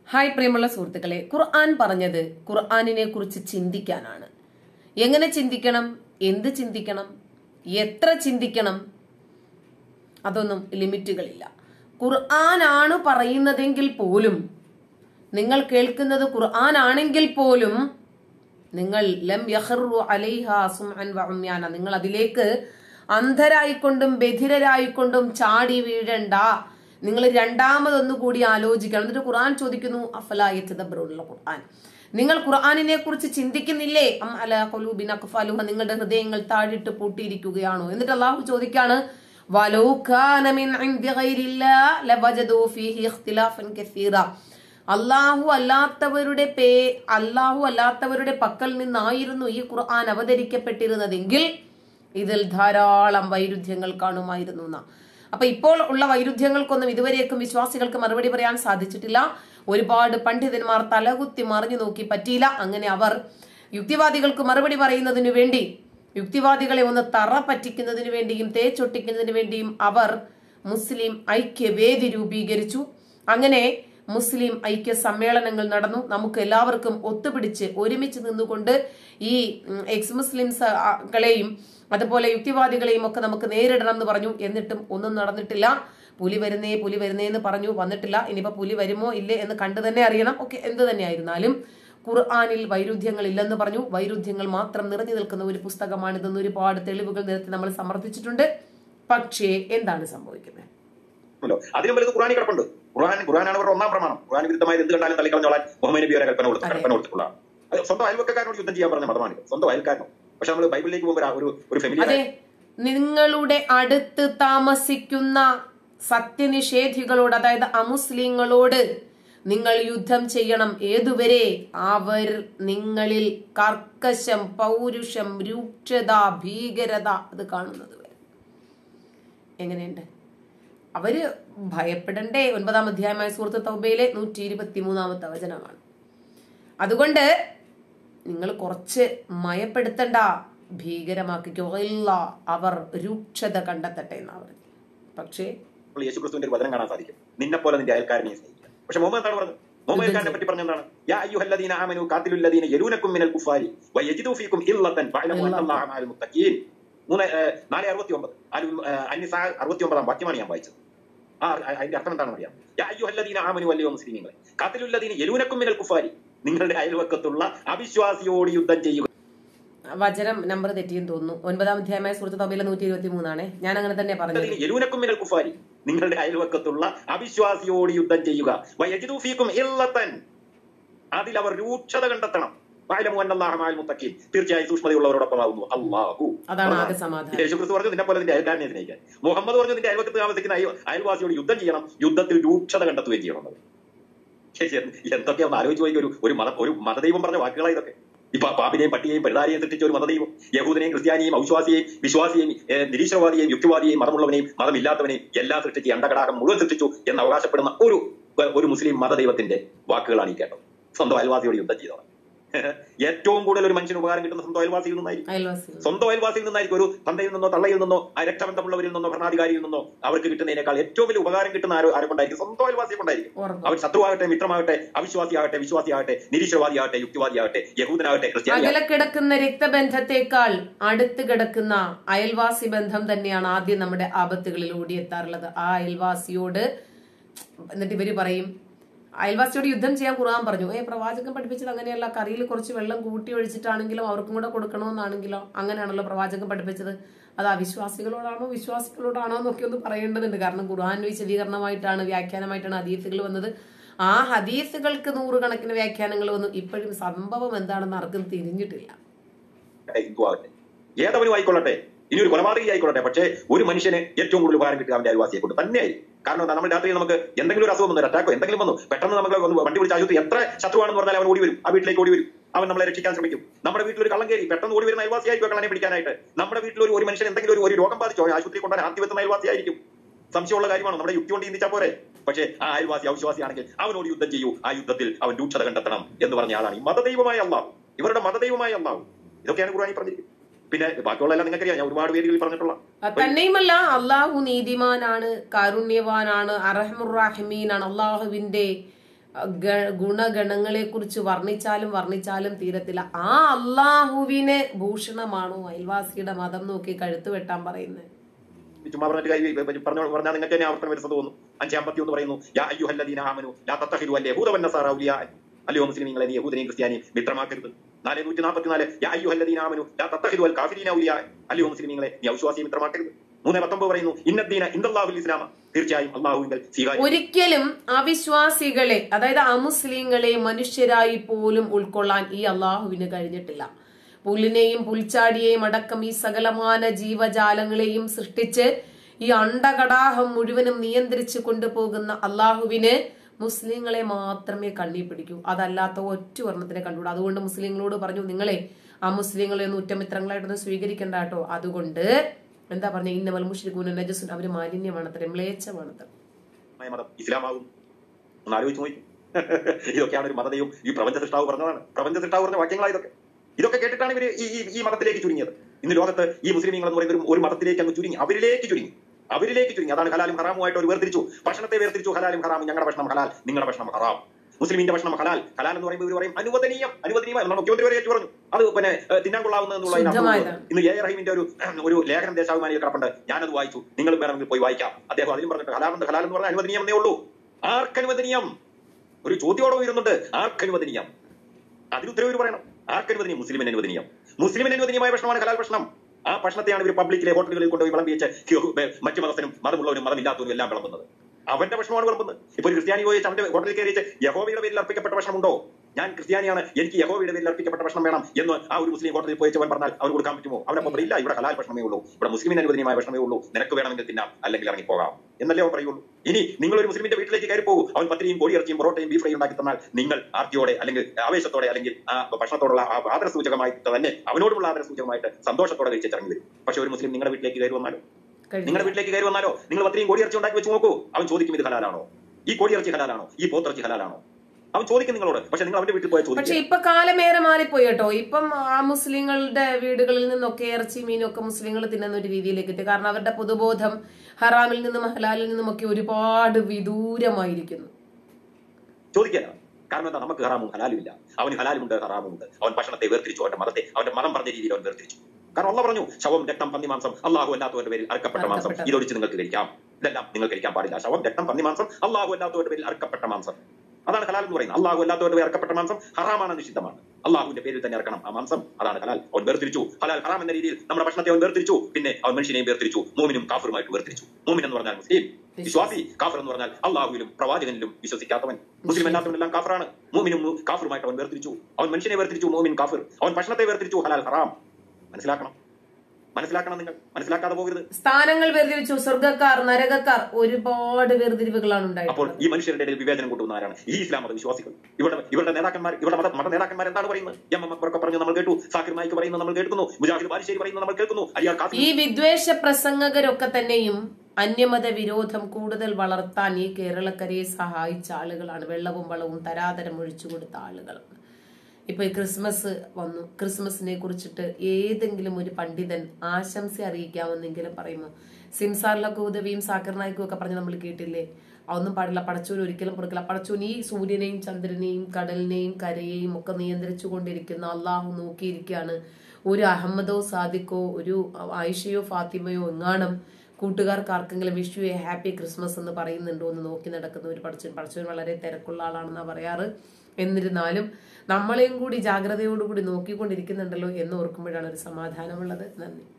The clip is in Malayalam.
ഹായ് പ്രിയമുള്ള സുഹൃത്തുക്കളെ ഖുർആൻ പറഞ്ഞത് ഖുർആനിനെ കുറിച്ച് ചിന്തിക്കാനാണ് എങ്ങനെ ചിന്തിക്കണം എന്ത് ചിന്തിക്കണം എത്ര ചിന്തിക്കണം അതൊന്നും ലിമിറ്റുകളില്ല ഖുർആനാണ് പറയുന്നതെങ്കിൽ പോലും നിങ്ങൾ കേൾക്കുന്നത് ഖുർആൻ ആണെങ്കിൽ പോലും നിങ്ങൾ ലം യഹ്റു അലൈഹ സുംഅൻ വ ഉമ്യാന നിങ്ങൾ അതിലേക്ക് അന്ധരായിക്കൊണ്ടും ബധിരരായിക്കൊണ്ടും ചാടി വീഴണ്ട നിങ്ങൾ രണ്ടാമതൊന്നു കൂടി ആലോചിക്കണം എന്നിട്ട് ഖുർആൻ ചോദിക്കുന്നു അഫലായത്തബറുള്ള ഖുർആൻ നിങ്ങൾ ഖുർആനിനെ കുറിച്ച് ചിന്തിക്കുന്നില്ലേ അം അല ഖുലൂബിൻ അഖ്ഫാലുഹ നിങ്ങളുടെ ഹൃദയങ്ങൾ താഴിട്ട് പൂട്ടിയിരിക്കുകയാണോ എന്നിട്ട് അള്ളാഹു ചോദിക്കാണ് വലൗ കാന മിൻ ഇൻദി ഗൈരില്ലാ ലവജദൂ ഫീഹി ഇഖ്തിലാഫൻ കസീറ അള്ളാഹു അല്ലാത്തവരുടെ പേ അള്ളാഹു അല്ലാത്തവരുടെ പക്കൽ നിന്നായിരുന്നു ഈ ഖുർആൻ അവതരിക്കപ്പെട്ടിരുന്നതെങ്കിൽ ഇതിൽ ധാരാളം വൈരുദ്ധ്യങ്ങൾ കാണുമായിരുന്നു എന്നാ അപ്പൊ ഇപ്പോൾ ഉള്ള വൈരുദ്ധ്യങ്ങൾക്കൊന്നും ഇതുവരേക്കും വിശ്വാസികൾക്ക് മറുപടി പറയാൻ സാധിച്ചിട്ടില്ല ഒരുപാട് പണ്ഡിതന്മാർ തലകുത്തി മറിഞ്ഞു നോക്കി പറ്റിയില്ല അങ്ങനെ അവർ യുക്തിവാദികൾക്ക് മറുപടി പറയുന്നതിനു വേണ്ടി യുക്തിവാദികളെ ഒന്ന് തറ പറ്റിക്കുന്നതിന് വേണ്ടിയും തേച്ചൊട്ടിക്കുന്നതിന് വേണ്ടിയും അവർ മുസ്ലിം ഐക്യവേദി രൂപീകരിച്ചു അങ്ങനെ മുസ്ലിം ഐക്യ സമ്മേളനങ്ങൾ നടന്നു നമുക്ക് എല്ലാവർക്കും ഒത്തുപിടിച്ച് ഒരുമിച്ച് നിന്നുകൊണ്ട് ഈ ഉം, എക്സ് മുസ്ലിംസുകളെയും അതുപോലെ യുക്തിവാദികളെയും ഒക്കെ നമുക്ക് നേരിടണം എന്ന് പറഞ്ഞു എന്നിട്ടും ഒന്നും നടന്നിട്ടില്ല പുലി വരുന്നേ പുലി വരുന്നേ എന്ന് പറഞ്ഞു വന്നിട്ടില്ല ഇനിയിപ്പോ പുലി വരുമോ ഇല്ലേ എന്ന് കണ്ടു തന്നെ അറിയണം ഒക്കെ എന്ത് തന്നെയായിരുന്നാലും ഖുർആാനിൽ വൈരുദ്ധ്യങ്ങൾ ഇല്ലെന്ന് പറഞ്ഞു വൈരുദ്ധ്യങ്ങൾ മാത്രം നിറഞ്ഞു നിൽക്കുന്ന ഒരു പുസ്തകമാണിതെന്ന് ഒരുപാട് തെളിവുകൾ നിരത്തി നമ്മൾ സമർത്ഥിച്ചിട്ടുണ്ട് പക്ഷേ എന്താണ് സംഭവിക്കുന്നത് ല്ലോ അതിനും വലുത് ഖുറാനി കിടപ്പുണ്ട് ഖുറാൻ ഖുറാനാണ് അവരുടെ ഒന്നാം പ്രമാണം ഖുറാൻ വിരുദ്ധമായി എന്ത് കണ്ടാലും തള്ളിക്കളഞ്ഞോളാൻ മുഹമ്മദ് നബി വരെ കൽപ്പന കൊടുത്തു അതെ. കൽപ്പന കൊടുത്തിട്ടുള്ള അത് സ്വന്തം അയൽവക്കാരനോട് യുദ്ധം ചെയ്യാൻ പറഞ്ഞ മതമാണിത് സ്വന്തം അയൽക്കാരനോ പക്ഷെ നമ്മൾ ബൈബിളിലേക്ക് പോകുമ്പോൾ ഒരു ഒരു ഫെമിലിയർ അതെ നിങ്ങളുടെ അടുത്ത് താമസിക്കുന്ന സത്യനിഷേധികളോട് അതായത് അമുസ്ലിങ്ങളോട് നിങ്ങൾ യുദ്ധം ചെയ്യണം ഏതുവരെ അവർ നിങ്ങളിൽ കർക്കശം പൗരുഷം രൂക്ഷത ഭീകരത അത് കാണുന്നത് വരെ എങ്ങനെയുണ്ട് അവര് ഭയപ്പെടണ്ടേ ഒൻപതാം അധ്യായമായ സുഹൃത്ത് തൗബയിലെ നൂറ്റി ഇരുപത്തി മൂന്നാമത്തെ വചനമാണ് അതുകൊണ്ട് നിങ്ങൾ കുറച്ച് മയപ്പെടുത്തണ്ട ഭീകരമാക്കിക്കോ ഇല്ല അവർ രൂക്ഷത കണ്ടെത്തട്ടെ എന്നാ പറഞ്ഞു പക്ഷേ യേശു ക്രിസ്തുവിന്റെ ഒരു വചനം കാണാൻ സാധിക്കും നിന്നെ പോലെ നിന്റെ അയൽക്കാരനെ സ്നേഹിക്കുക പക്ഷെ മുഹമ്മദ് എന്താണ് പറഞ്ഞത് മുഹമ്മദ് ഖാനെ പറ്റി പറഞ്ഞ എന്താണ് യാ അയ്യുഹല്ലദീന ആമനു ഖാതിലുല്ലദീന യലൂനക്കും മിനൽ കുഫാരി വയജിദു ഫീക്കും ഇല്ലത്തൻ ഫഅലമു അന്നല്ലാഹ മഅൽ മുത്തഖീൻ മൂന്ന് ഏഹ്, നാല് അറുപത്തി ഒമ്പത് അന്നിസ അറുപത്തി ഒമ്പതാം വാക്യമാണ് ഞാൻ വായിച്ചത് ആ അ- അതിന്റെ അർത്ഥം എന്താണെന്ന് അറിയാം യാ അയ്യുഹല്ലദീന ആമനു വല്ലയോ മുസ്ലിമീങ്ങളെ ഖാതിലുല്ലദീന യലൂനക്കും മിനൽ കുഫാരി നിങ്ങളുടെ അയൽവക്കത്തുള്ള അവിശ്വാസിയോട് യുദ്ധം ചെയ്യുക വചനം നമ്പർ തെറ്റിയെന്ന് തോന്നുന്നു ഒൻപതാം അധ്യായമായ സുഹൃത്ത് തൗബയിലെ നൂറ്റി ഇരുപത്തി മൂന്നാണ് ഞാൻ അങ്ങനെ തന്നെ പറഞ്ഞത് അല്ലദീന യലൂനക്കും മിനൽ കുഫാരി നിങ്ങളുടെ അയൽവക്കത്തുള്ള അവിശ്വാസിയോട് യുദ്ധം ചെയ്യുക വയജിദു ഫീക്കും ഇല്ലത്തൻ അതിൽ അവർ രൂക്ഷത കണ്ടെത്തണം വഅലമു അന്നല്ലാഹ മഅൽ മുത്തഖീൻ തീർച്ചയായും സൂക്ഷ്മതയുള്ളവരോടൊപ്പമാകുന്നു അല്ലാഹു അതാണ് ആകെ സമാധാനം യേശു ക്രിസ്തു പറഞ്ഞു നിന്നെ പോലെ നിന്റെ അയൽക്കാരനെ സ്നേഹിക്കാൻ മുഹമ്മദ് പറഞ്ഞു നിന്റെ അയൽവക്കത്ത് താമസിക്കുന്ന അയ- അയൽവാസിയോട് യുദ്ധം ചെയ്യണം യുദ്ധത്തിൽ രൂക്ഷത കണ്ടെത്തുകയും ചെയ്യണം എന്നത്. ശരി, എന്ത്- എന്തൊക്കെയാ ഒന്ന് ആലോചിച്ച് നോക്കി ഒരു ഒരു മത ഒരു മതദൈവം പറഞ്ഞ വാക്കുകളാണ് ഇതൊക്കെ ഇപ്പൊ പാപിനെയും പട്ടിയെയും പരിതാരിയെയും സൃഷ്ടിച്ച ഒരു മതദൈവം യഹൂദനെയും ക്രിസ്ത്യാനിയെയും ഔശ്വാസിയെയും വിശ്വാസിയെയും ഏഹ്, നിരീശ്വരവാദിയെയും യുക്തിവാദിയെയും മതമുള്ളവനെയും മതമില്ലാത്തവനെയും എല്ലാം സൃഷ്ടിച്ച് അണ്ടകടാകം മുഴുവൻ സൃഷ്ടിച്ചു എന്ന് അവകാശപ്പെടുന്ന ഒരു ഒരു മുസ്ലിം മതദൈവത്തിന്റെ വാക്കുകളാണ് ഈ കേട്ടത് സ്വന്തം അയൽവാസിയോട് യുദ്ധം ചെയ്തവർ ഏറ്റവും കൂടുതൽ ഒരു മനുഷ്യന് ഉപകാരം കിട്ടുന്ന സ്വന്തം അയൽവാസിയിൽ നിന്നായിരിക്കും അയൽവാസികൾ സ്വന്തം അയൽവാസിയിൽ നിന്നായിരിക്കും ഒരു തന്തയിൽ നിന്നോ തള്ളയിൽ നിന്നോ ആ രക്തബന്ധമുള്ളവരിൽ നിന്നോ ഭരണാധികാരിയിൽ നിന്നോ അവർക്ക് കിട്ടുന്നതിനേക്കാൾ ഏറ്റവും വലിയ ഉപകാരം കിട്ടുന്ന ആരോ ആരെ കൊണ്ടായിരിക്കും സ്വന്തം അയൽവാസിയെ കൊണ്ടായിരിക്കും ഉറപ്പ് അവർ ശത്രുവാകട്ടെ മിത്രമാകട്ടെ അവിശ്വാസിയാകട്ടെ വിശ്വാസിയാകട്ടെ നിരീശ്വരവാദിയാകട്ടെ യുക്തിവാദിയാകട്ടെ യഹൂദനാകട്ടെ ക്രിസ്ത്യാനി അകലെ കിടക്കുന്ന രക്തബന്ധത്തെക്കാൾ അടുത്ത് കിടക്കുന്ന അയൽവാസി ബന്ധം തന്നെയാണ് ആദ്യം നമ്മുടെ ആപത്തുകളിൽ ഓടിയെത്താറുള്ളത് ആ അയൽവാസിയോട് എന്നിട്ട് ഇവര് പറയും അയൽവാസിയോട് യുദ്ധം ചെയ്യാൻ ഖുർആൻ പറഞ്ഞു ഏ പ്രവാചകൻ പഠിപ്പിച്ചത് അങ്ങനെയല്ല കറിയിൽ കുറച്ച് വെള്ളം കൂട്ടി ഒഴിച്ചിട്ടാണെങ്കിലും അവർക്കും കൂടെ കൊടുക്കണമെന്നാണെങ്കിലോ അങ്ങനെയാണല്ലോ പ്രവാചകൻ പഠിപ്പിച്ചത് അത് അവിശ്വാസികളോടാണോ വിശ്വാസികളോടാണോ എന്നൊക്കെ ഒന്ന് പറയേണ്ടതുണ്ട് കാരണം ഖുർആൻ വിശദീകരണമായിട്ടാണ് വ്യാഖ്യാനമായിട്ടാണ് ഹദീസുകൾ വന്നത് ആ ഹദീസുകൾക്ക് നൂറുകണക്കിന് വ്യാഖ്യാനങ്ങൾ വന്നു ഇപ്പോഴും സംഭവം എന്താണെന്ന് ആർക്കും തിരിഞ്ഞിട്ടില്ല ആകട്ടെ ഹിന്ദു ആകട്ടെ ഏതവനും ആയിക്കൊള്ളട്ടെ ഇനി ഒരു കൊലപാതകി ആയിക്കൊള്ളട്ടെ പക്ഷേ ഒരു മനുഷ്യന് ഏറ്റവും കൂടുതൽ ഉപകാരം കിട്ടുക അവന്റെ അയൽവാസിയെ കൊണ്ട് തന്നെയായിരിക്കും കാരണം എന്താ നമ്മൾ രാത്രി നമുക്ക് എന്തെങ്കിലും ഒരു അസുഖം വന്നു അറ്റാക്കോ എന്തെങ്കിലും വന്നു പെട്ടെന്ന് നമുക്ക് ഒന്ന് വണ്ടി വിളിച്ച് ആശുപത്രി എത്ര ശത്രുവാണെന്ന് പറഞ്ഞാൽ അവൻ ഓടി വരും ആ വീട്ടിലേക്ക് ഓടി വരും അവൻ നമ്മളെ രക്ഷിക്കാൻ ശ്രമിക്കും നമ്മുടെ വീട്ടിൽ ഒരു കള്ളം കയറി പെട്ടെന്ന് ഓടി വരുന്ന അയൽവാസിയായിരിക്കും കള്ളനെ പിടിക്കാനായിട്ട് നമ്മുടെ വീട്ടിൽ ഒരു ഒരു മനുഷ്യൻ എന്തെങ്കിലും ഒരു ഒരു രോഗം ബാധിച്ചോ ആശുപത്രി കൊണ്ടുവരാൻ ആദ്യം എത്തുന്ന അയൽവാസിയായിരിക്കും സംശയമുള്ള കാര്യമാണ് നമ്മുടെ യുക്തി കൊണ്ട് ചിന്തിച്ചാൽ പോരെ പക്ഷേ ആ അയൽവാസി അവിശ്വാസിയാണെങ്കിൽ അവനോട് യുദ്ധം ചെയ്യൂ ആ യുദ്ധത്തിൽ അവൻ രൂക്ഷത കണ്ടെത്തണം എന്ന് പറഞ്ഞ ആളാണ് ഈ മതദൈവമായ അള്ളാഹു ഇവരുടെ മതദൈവമായ അള്ളാഹു ഇതൊക്കെയാണ് ഖുർആാനി പറഞ്ഞിരിക്കുന്നത് പിന്നെ ബാക്കിയുള്ള എല്ലാം നിങ്ങൾക്കറിയാം ഞാൻ ഒരുപാട് വേദികളിൽ പറഞ്ഞിട്ടുള്ള അത് തന്നെയുമല്ല അള്ളാഹു നീതിമാനാണ് കാരുണ്യവാനാണ് അറഹമുറാഹിമീനാണ് അള്ളാഹുവിന്റെ ഗ- ഗുണഗണങ്ങളെ കുറിച്ച് വർണ്ണിച്ചാലും വർണ്ണിച്ചാലും തീരത്തില്ല ആ അള്ളാഹുവിനെ ഭൂഷണമാണോ അയൽവാസിയുടെ മതം നോക്കി കഴുത്ത് വെട്ടാൻ പറയുന്നത് ഈ ചുമ്മാ പറഞ്ഞിട്ട് കൈ പറഞ്ഞു പറഞ്ഞാൽ നിങ്ങൾക്ക് തന്നെ ആവർത്തനം വരുന്നത് തോന്നുന്നു അഞ്ച് അമ്പത്തി ഒന്ന് പറയുന്നു യാ അയ്യുഹല്ലദീന ആമനു ലാ തത്തഖിദു അൽ യഹൂദ വന്നസാറ ഔലിയാ അല്ലയോ മുസ്ലിമീങ്ങളെ നീ യഹൂദനെയും ക്രിസ്ത്യാനിയും മിത്രമാക്കരുത് നാല് നൂറ്റി നാൽപ്പത്തിനാല് യാ അയ്യുഹല്ലദീന ആമനു ലാ തത്തഖിദു അൽ കാഫിരീന ഔലിയാ അല്ലയോ മുസ്ലിമീങ്ങളെ നീ അവിശ്വാസിയെ മിത്രമാക്കരുത് മൂന്ന് പത്തൊമ്പത് പറയുന്നു ഇന്നദ്ദീന ഇന്ദല്ലാഹുൽ ഇസ്ലാമ തീർച്ചയായും അള്ളാഹുവിങ്കൽ സ്വീകാര്യം ഒരിക്കലും അവിശ്വാസികളെ അതായത് അമുസ്ലിങ്ങളെ മനുഷ്യരായി പോലും ഉൾക്കൊള്ളാൻ ഈ അള്ളാഹുവിന് കഴിഞ്ഞിട്ടില്ല പുല്ലിനെയും പുൽച്ചാടിയെയും അടക്കം ഈ സകലമാന ജീവജാലങ്ങളെയും സൃഷ്ടിച്ച് ഈ അണ്ടകടാഹം മുഴുവനും നിയന്ത്രിച്ചു കൊണ്ടുപോകുന്ന അള്ളാഹുവിന് മുസ്ലിങ്ങളെ മാത്രമേ കണ്ണി പിടിക്കൂ അതല്ലാത്ത ഒറ്റ വർണ്ണത്തിനെ കണ്ടുകൂടാ അതുകൊണ്ട് മുസ്ലിങ്ങളോട് പറഞ്ഞു നിങ്ങളെ ആ മുസ്ലിങ്ങളെ ഒന്ന് ഉറ്റമിത്രങ്ങളായിട്ടൊന്നും സ്വീകരിക്കണ്ട കേട്ടോ അതുകൊണ്ട് എന്താ പറഞ്ഞ ഇന്നമൽ മുഷ്രിഖൂന നജസുൻ അവര് മാലിന്യമാണത്രേ മ്ലേച്ഛമാണത്രേ മായ മതം ഇസ്ലാമാകും ഒന്ന് ആലോചിച്ച് നോക്കി ഇതൊക്കെയാണ് ഒരു മതതയും ഈ പ്രപഞ്ച സൃഷ്ടാവ് പറഞ്ഞതാണ് പ്രപഞ്ച സൃഷ്ടാവ് പറഞ്ഞ വാക്യങ്ങളാണ് ഇതൊക്കെ ഇതൊക്കെ കേട്ടിട്ടാണ് ഇവര് ഈ ഈ- ഈ മതത്തിലേക്ക് ചുരുങ്ങിയത് ഇന്ന് ലോകത്ത് ഈ മുസ്ലിമീങ്ങൾ എന്ന് പറയുന്ന ഒരു- ഒരു മതത്തിലേക്ക് അങ്ങ് ചുരുങ്ങി അവരിലേക്ക് ചുരുങ്ങി അവരിലേക്ക് ചുരുങ്ങി അതാണ് ഹലാലും ഹറാമുമായിട്ട് ഒരു വേർതിരിച്ചു ഭക്ഷണത്തെ വേർതിരിച്ചു ഹലാലും ഹറാമും ഞങ്ങളുടെ ഭക്ഷണം ഹലാൽ നിങ്ങളുടെ ഭക്ഷണം ഹറാം മുസ്ലിമിന്റെ ഭക്ഷണം ഹലാൽ ഹലാൽ എന്ന് പറയുമ്പോൾ ഇവർ പറയും അനുവദനീയം അനുവദനീയമായി നമ്മുടെ മുഖ്യമന്ത്രി വരെ ഏറ്റു പറഞ്ഞു അത് പിന്നെ ഏഹ്, തിന്നാൻ കൊള്ളാവുന്ന ശുദ്ധമായതാണ്. ഇന്ന് എ റഹീമിന്റെ ഒരു ഒരു ലേഖനം ദേശാഭിമാനിയിൽ കിടപ്പുണ്ട് ഞാനത് വായിച്ചു നിങ്ങൾ വേണമെങ്കിൽ പോയി വായിക്കാം അദ്ദേഹം അതിലും പറഞ്ഞിട്ട് ഹലാലുണ്ട് ഹലാൽ എന്ന് പറഞ്ഞാൽ അനുവദനീയം എന്നേ ഉള്ളൂ ആർക്കനുവദനീയം ഒരു ചോദ്യോടെ ഉയരുന്നുണ്ട് ആർക്കനുവദനീയം അതിന് ഉത്തരവ് ഇവര് പറയണം ആർക്കനുവദനീയം മുസ്ലിമിന് അനുവദനീയം മുസ്ലിമിന് അനുവദനീയമായ ഭക്ഷണമാണ് ഹലാൽ ഭക്ഷണം ആ ഭക്ഷണത്തെയാണ് ഇവർ പബ്ലിക്കിലെ ഹോട്ടലുകളിൽ കൊണ്ടുപോയി വിളമ്പിച്ച് മറ്റു മതത്തിനും മതമുള്ളവരും മതമില്ലാത്തവരും എല്ലാം വിളമ്പുന്നത് അവന്റെ ഭക്ഷണമാണ് വിളമ്പുന്നത് ഇപ്പൊ ഒരു ക്രിസ്ത്യാനി പോയി അവന്റെ ഹോട്ടലിൽ കയറിച്ച് യഹോവയുടെ പേരിൽ അർപ്പിക്കപ്പെട്ട ഭക്ഷണമുണ്ടോ ഞാൻ ക്രിസ്ത്യാനിയാണ് എനിക്ക് യഹോവയുടെ പേരിൽ അർപ്പിക്കപ്പെട്ട ഭക്ഷണം വേണം എന്ന് ആ ഒരു മുസ്ലിം ഹോട്ടലിൽ പോയി അവൻ പറഞ്ഞാൽ അവൻ കൊടുക്കാൻ പറ്റുമോ അവനെ അപ്പോൾ ഇല്ല ഇവിടെ ഹലാൽ ഭക്ഷണമേ ഉള്ളൂ ഇവിടെ മുസ്ലിമിന് അനുവദനീയമായ ഭക്ഷണമേ ഉള്ളൂ നിനക്ക് വേണമെങ്കിൽ തിന്നാം അല്ലെങ്കിൽ ഇറങ്ങി പോകാം എന്നല്ലേ അവൻ പറയുള്ളൂ ഇനി നിങ്ങൾ ഒരു മുസ്ലിമിന്റെ വീട്ടിലേക്ക് കയറി പോകും അവൻ പത്തിരിയും കോഴിയിറച്ചിയും പൊറോട്ടയും ബീഫ് ഫ്രൈ ഉണ്ടാക്കി തന്നാൽ നിങ്ങൾ ആർത്തിയോടെ അല്ലെങ്കിൽ ആവേശത്തോടെ അല്ലെങ്കിൽ ആ ഭക്ഷണത്തോടുള്ള ആ ആദര സൂചകമായിട്ട് തന്നെ അവനോടുള്ള ആദര സൂചകമായിട്ട് സന്തോഷത്തോടെ കഴിച്ച് ഇറങ്ങി വരും പക്ഷെ ഒരു മുസ്ലിം നിങ്ങളുടെ വീട്ടിലേക്ക് കയറി വന്നാലോ കഴിഞ്ഞു നിങ്ങളുടെ വീട്ടിലേക്ക് കയറി വന്നാലോ നിങ്ങൾ പത്തിരിയും കോഴിയിറച്ചി ഉണ്ടാക്കി വെച്ച് നോക്കൂ അവൻ ചോദിക്കും ഇത് ഹലാലാണോ ഈ കോഴിയിറച്ചി ഹലാലാണോ ഈ പോത്തിറച്ചി ഹലാലാണോ അവൻ ചോദിക്കും നിങ്ങളോട് പക്ഷെ നിങ്ങൾ അവന്റെ വീട്ടിൽ പോയാൽ പക്ഷെ ചോദിക്കും ഇപ്പൊ കാലമേറെ മാറിപ്പോയി കേട്ടോ ഇപ്പം ആ മുസ്ലിങ്ങളുടെ വീടുകളിൽ നിന്നൊക്കെ ഇറച്ചി മീനും ഒക്കെ മുസ്ലിങ്ങൾ തിന്നുന്ന ഒരു രീതിയിലേക്ക് എത്തി കാരണം അവരുടെ പൊതുബോധം ഹറാമിൽ നിന്നും ഹലാലിൽ നിന്നും ഒക്കെ ഒരുപാട് വിദൂരമായിരിക്കുന്നു ചോദിക്കാനാണ് കാരണം എന്താ നമുക്ക് ഹറാമും ഹലാലും ഇല്ല അവന് ഹലാലുമുണ്ട് ഹറാമുമുണ്ട് അവൻ ഭക്ഷണത്തെ വേർതിരിച്ചു അവന്റെ മതത്തെ അവന്റെ മതം പറഞ്ഞ രീതിയിൽ അവൻ വേർതിരിച്ചു കാരണം അള്ള പറഞ്ഞു ശവം രക്തം പന്നി മാംസം അള്ളാഹു അല്ലാത്തവരുടെ പേരിൽ അറുക്കപ്പെട്ട മാംസം അറുക്കപ്പെട്ട. ഇതൊഴിച്ച് നിങ്ങൾക്ക് കഴിക്കാം ഇതെല്ലാം നിങ്ങൾ കഴിക്കാൻ പാടില്ല ശവം രക്തം പന്നി മാംസം അള്ളാഹു അല്ലാത്തവരുടെ പേരിൽ അറുക്കപ്പെട്ട മാംസം അതാണ് ഹലാൽ എന്ന് പറയുന്നത് അള്ളാഹു അല്ലാത്തവരുടെ പേരിൽ അറുക്കപ്പെട്ട മാംസം ഹറാമാണ് നിഷിദ്ധമാണ് അള്ളാഹുവിന്റെ പേരിൽ തന്നെ ഇറക്കണം ആ മാംസം അതാണ് ഹലാൽ അവൻ വേർതിരിച്ചു ഹലാൽ ഹറാം എന്ന രീതിയിൽ നമ്മുടെ ഭക്ഷണത്തെ അവൻ വേർതിരിച്ചു പിന്നെ അവൻ മനുഷ്യനെയും വേർതിരിച്ചു മോമിനും കാഫറുമായിട്ട് വേർതിരിച്ചു മോമിൻ എന്ന് പറഞ്ഞാൽ മുസ്ലിം വിശ്വാസി കാഫർ എന്ന് പറഞ്ഞാൽ അള്ളാഹുവിലും പ്രവാചകനിലും വിശ്വസിക്കാത്തവൻ മുസ്ലിം അല്ലാത്തവനെല്ലാം കാഫറാണ് മോമിനും കാഫറുമായിട്ട് അവൻ വേർതിരിച്ചു അവൻ മനുഷ്യനെ വേർതിരിച്ചു മോമിൻ കാഫർ അവൻ ഭക്ഷണത്തെ വേർതിരിച്ചു ഹലാൽ ഹറാം മനസ്സിലാക്കണം മനസ്സിലാക്കണം നിങ്ങൾ മനസ്സിലാക്കാതെ പോകരുത് സ്ഥാനങ്ങൾ വേർതിരിച്ചു സ്വർഗക്കാർ നരകക്കാർ ഒരുപാട് വേർതിരിവുകളാണ് അപ്പോൾ ഉണ്ടായിട്ടുള്ളത് ഈ മനുഷ്യരുടെ ഇടയിൽ വിവേചനം കൊണ്ടുവന്ന ആരാണ് ഈ ഇസ്ലാം മത വിശ്വാസികൾ ഇവരുടെ ഇവരുടെ നേതാക്കന്മാർ ഇവരുടെ മത മത നേതാക്കന്മാർ എന്താണ് പറയുന്നത് എം എം അക്ബറൊക്കെ പറഞ്ഞു നമ്മൾ കേട്ടു സാക്കിർ നായിക്ക് പറയുന്നത് നമ്മൾ കേൾക്കുന്നു മുജാഹിദ് ബാലുശ്ശേരി പറയുന്നത് നമ്മൾ കേൾക്കുന്നു അലിയാർ കാസിം ഈ വിദ്വേഷ പ്രസംഗകരൊക്കെ തന്നെയും അന്യമത വിരോധം കൂടുതൽ വളർത്താൻ ഈ കേരളക്കരയെ സഹായിച്ച ആളുകളാണ് വെള്ളവും വളവും തരാതരം ഒഴിച്ചു കൊടുത്ത ആളുകളാണ് ഇപ്പൊ ഈ ക്രിസ്മസ് വന്നു ക്രിസ്മസിനെ കുറിച്ചിട്ട് ഏതെങ്കിലും ഒരു പണ്ഡിതൻ ആശംസ അറിയിക്കാമെന്നെങ്കിലും പറയുമോ സിംസാറിലൊക്കെ ഉദവിയും സാക്കർ നായിക്കും ഒക്കെ പറഞ്ഞ് നമ്മൾ കേട്ടില്ലേ അതൊന്നും പാടില്ല പടച്ചൂർ ഒരിക്കലും കൊടുക്കില്ല പടച്ചൂൻ ഈ സൂര്യനെയും ചന്ദ്രനെയും കടലിനെയും കരയെയും ഒക്കെ നിയന്ത്രിച്ചു കൊണ്ടിരിക്കുന്ന അള്ളാഹു നോക്കിയിരിക്കുകയാണ് ഒരു അഹമ്മദോ സാദിക്കോ ഒരു ആയിഷയോ ഫാത്തിമയോ എങ്ങാണം കൂട്ടുകാർക്ക് ആർക്കെങ്കിലും വിഷു എ ഹാപ്പി ക്രിസ്മസ് എന്ന് പറയുന്നുണ്ടോ എന്ന് നോക്കി നടക്കുന്ന ഒരു പഠിച്ചൻ പഠിച്ചവൻ വളരെ തിരക്കുള്ള ആളാണെന്നാണ് പറയാറ് എന്നിരുന്നാലും നമ്മളെയും കൂടി ജാഗ്രതയോടുകൂടി നോക്കിക്കൊണ്ടിരിക്കുന്നുണ്ടല്ലോ എന്ന് ഓർക്കുമ്പോഴാണ് ഒരു സമാധാനമുള്ളത് നന്ദി